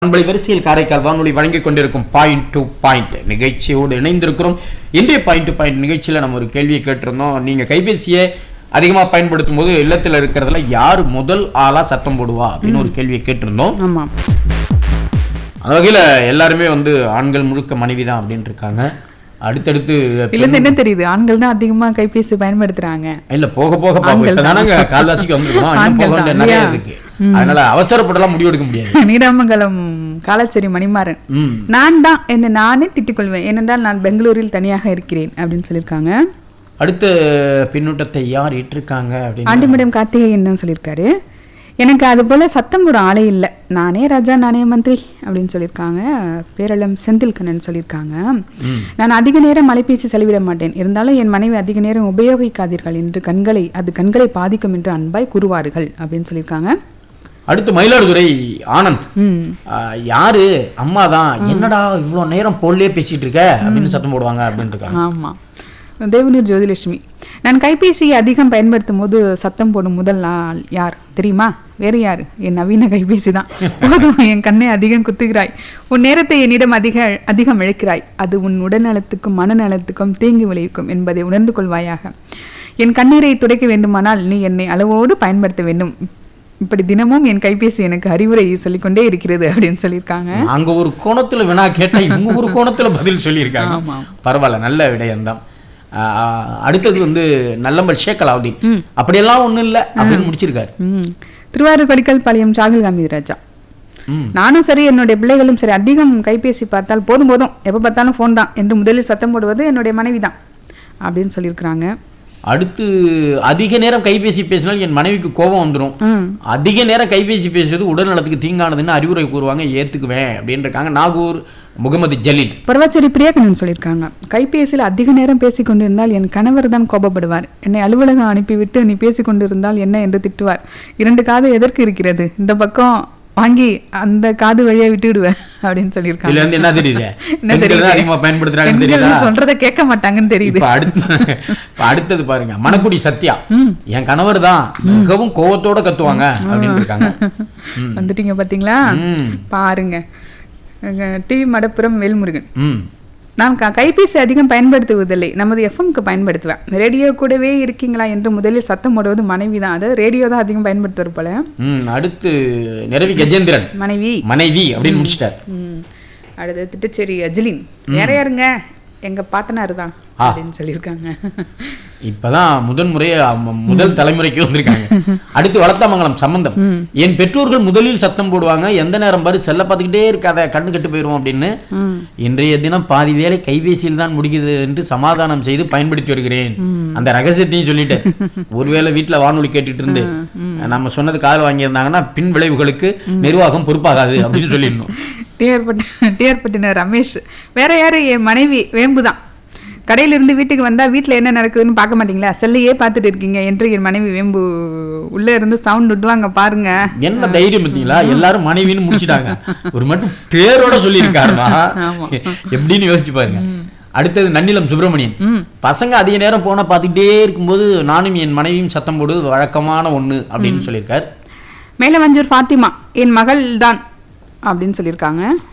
அன்பளி வரிசையில் காரைக்கால் வானொலி வழங்கிக் கொண்டிருக்கும் பாயிண்ட் டு பாயிண்ட் நிகழ்ச்சியோடு இணைந்திருக்கிறோம் இன்றைய பாயிண்ட் டு பாயிண்ட் நிகழ்ச்சியில் நம்ம ஒரு கேள்வியை கேட்டிருந்தோம் நீங்க கைபேசியை அதிகமாக பயன்படுத்தும் போது இல்லத்தில் இருக்கிறதுல யார் முதல் ஆளா சத்தம் போடுவா அப்படின்னு ஒரு கேள்வியை கேட்டிருந்தோம் ஆமா அந்த வகையில் எல்லாருமே வந்து ஆண்கள் முழுக்க மனைவி தான் அப்படின்னு இருக்காங்க அடுத்தடுத்து இதுல இருந்து என்ன தெரியுது ஆண்கள் தான் அதிகமா கைபேசி பயன்படுத்துறாங்க இல்ல போக போக பார்ப்போம் ஆண்கள் இப்போ தானங்க கால்வாசிக்கு வந்துருக்கோம் இன்னும் ஆண்கள் போக வேண்டிய தான், நிறைய இல்லையா? இருக்கு அதனால அவசரப்படலாம் முடிவெடுக்க முடியாது நீடாமங்கலம் காலச்சேரி மணிமாறன் ம் நான் தான் என்னை நானே திட்டிக் கொள்வேன் ஏனென்றால் நான் பெங்களூரில் தனியாக இருக்கிறேன் அப்படின்னு சொல்லியிருக்காங்க அடுத்த பின்னூட்டத்தை யார் ஏற்றிருக்காங்க அப்படின்னு ஆண்டிமடம் கார்த்திகேயன் தான் சொல்லியிருக்காரு எனக்கு அது போல சத்தம் ஒரு ஆளே இல்லை நானே ராஜா நானே மந்திரி அப்படின்னு சொல்லியிருக்காங்க பேரளம் செந்தில்கண்ணன் சொல்லியிருக்காங்க ம். நான் அதிக நேரம் அலைபேசி செலவிட மாட்டேன் இருந்தாலும் என் மனைவி அதிக நேரம் உபயோகிக்காதீர்கள் என்று கண்களை அது கண்களை பாதிக்கும் என்று அன்பாய் கூறுவார்கள் அப்படின்னு சொல்லியிருக்காங்க அடுத்து மயிலாடுதுறை ஆனந்த் ம் ஆ, யாரு அம்மா தான் என்னடா இவ்வளோ நேரம் போன்லயே பேசிட்டு இருக்க அப்படின்னு சத்தம் போடுவாங்க அப்படின்னு இருக்காங்க ஆமா தேவநீர் ஜோதிலட்சுமி நான் கைபேசியை அதிகம் பயன்படுத்தும் போது சத்தம் போடும் முதல் ஆள் யார் தெரியுமா வேறு யார் என் நவீன கைபேசி தான் போதும் என் கண்ணை அதிகம் குத்துகிறாய் உன் நேரத்தை என்னிடம் அதிக அதிகம் இழைக்கிறாய் அது உன் உடல்நலத்துக்கும் மனநலத்துக்கும் தீங்கு விளைவிக்கும் என்பதை உணர்ந்து கொள்வாயாக என் கண்ணீரை துடைக்க வேண்டுமானால் நீ என்னை அளவோடு பயன்படுத்த வேண்டும் இப்படி தினமும் என் கைபேசி எனக்கு அறிவுரை சொல்லிக்கொண்டே இருக்கிறது அப்படின்னு சொல்லியிருக்காங்க அங்க ஒரு கோணத்துல வேணா கேட்டா இவங்க ஒரு கோணத்துல பதில் சொல்லியிருக்காங்க ஆமா. பரவாயில்ல நல்ல விடயம்தான் ஆ, அடுத்தது வந்து நல்லம்பல் ஷேக் அலாவுதீன் ம். அப்படியெல்லாம் ஒண்ணும் இல்ல அப்படின்னு முடிச்சிருக்காரு ம் திருவாரூர் கொடிக்கல் பாளையம் சாகுல் காமி ராஜா ம் நானும் சரி என்னுடைய பிள்ளைகளும் சரி அதிகம் கைபேசி பார்த்தால் போதும் போதும் எப்போ பார்த்தாலும் ஃபோன் தான் என்று முதலில் சத்தம் போடுவது என்னுடைய மனைவி தான் அப்படின்னு சொல்லியிருக்கிறாங்க அடுத்து அதிக நேரம் கைபேசி பேசினால் என் மனைவிக்கு கோபம் வந்துடும் ம் அதிக நேரம் கைபேசி பேசுவது உடல் நலத்துக்கு தீங்கானதுன்னு அறிவுரை கூறுவாங்க ஏத்துக்குவேன் அப்படின்னு இருக்காங்க நாகூர் முகமது ஜலீல் பரவாச்சேரி பிரியாக்கண்ணன் சொல்லியிருக்காங்க கைபேசியில் அதிக நேரம் பேசிக் கொண்டிருந்தால் என் கணவர் தான் கோபப்படுவார் என்னை அலுவலகம் அனுப்பிவிட்டு நீ பேசிக் கொண்டிருந்தால் என்ன என்று திட்டுவார் இரண்டு காது எதற்கு இருக்கிறது இந்த பக்கம் வாங்கி அந்த காது வழியா விட்டு விடுவேன் அப்படின்னு சொல்லியிருக்காங்க இதுல இருந்து என்ன தெரியுது என்ன பெண்கள் தான் தெரியுது? அதிகமா பயன்படுத்துறாங்கன்னு பெண்கள் தெரியுதா சொல்றதை கேட்க மாட்டாங்கன்னு தெரியுது இப்ப அடுத்து இப்ப அடுத்தது பாருங்க மணக்குடி சத்யா ம். என் கணவர் தான் மிகவும் கோவத்தோட கத்துவாங்க அப்படின்னு இருக்காங்க ம். வந்துட்டீங்க பாத்தீங்களா ம். பாருங்க அங்க டி மடப்புரம் வேல்முருகன் ம் நான் க- கைபேசி அதிகம் பயன்படுத்துவதில்லை நமது எஃப்எம்க்கு பயன்படுத்துவேன் ரேடியோ கூடவே இருக்கீங்களா என்று முதலில் சத்தம் போடுவது மனைவி தான் அது ரேடியோ தான் அதிகம் பயன்படுத்துவார் போல ம் அடுத்து நிரவி கஜேந்திரன் மனைவி மனைவி அப்படின்னு முடிச்சிட்டார் ம். அடுத்து திட்டுச்சேரி அஜிலின் வேற யாருங்க எங்க பாட்டனார் தான் அப்படின்னு சொல்லியிருக்காங்க இப்பதான் முதன் முறையே அம்ம- முதல் தலைமுறைக்கு வந்திருக்காங்க அடுத்து வளர்த்தாமங்கலம் சம்பந்தம் என் பெற்றோர்கள் முதலில் சத்தம் போடுவாங்க எந்த நேரம் பாரு செல்ல பார்த்துக்கிட்டே இருக்காத கண்ணு கெட்டு போயிடும் அப்படின்னு ம். இன்றைய தினம் பாதி வேலை கைபேசியில் தான் முடிகிறது என்று சமாதானம் செய்து பயன்படுத்தி வருகிறேன் அந்த ரகசியத்தையும் சொல்லிட்டேன் ஒருவேளை வீட்டுல வானொலி கேட்டுட்டு இருந்து நம்ம சொன்னது காது வாங்கியிருந்தாங்கன்னா பின் விளைவுகளுக்கு நிர்வாகம் பொறுப்பாகாது அப்படின்னு சொல்லிடணும் டிஆர் பட்டி டிஆர் பட்டினர் ரமேஷ் வேற யாரு என் மனைவி வேம்பு தான் கடையில இருந்து வீட்டுக்கு வந்தா வீட்ல என்ன நடக்குதுன்னு பார்க்க மாட்டீங்களா செல்லையே பார்த்துட்டு இருக்கீங்க என்று என் மனைவி வேம்பு உள்ள இருந்து சவுண்ட் விட்டுவாங்க பாருங்க என்ன தைரியம் பார்த்தீங்களா எல்லாரும் மனைவின்னு முடிச்சிட்டாங்க ஒரு மட்டும் பேரோட சொல்லியிருக்காருமா ஆமா. எப்படின்னு யோசிச்சு பாருங்க அடுத்தது நன்னிலம் சுப்பிரமணியன் ம் பசங்க அதிக நேரம் போன பார்த்துக்கிட்டே இருக்கும்போது நானும் என் மனைவியும் சத்தம் போடுவது வழக்கமான ஒண்ணு அப்படின்னு சொல்லியிருக்காரு மேலவஞ்சூர் ஃபாத்திமா என் மகள் தான் அப்படின்னு சொல்லியிருக்காங்க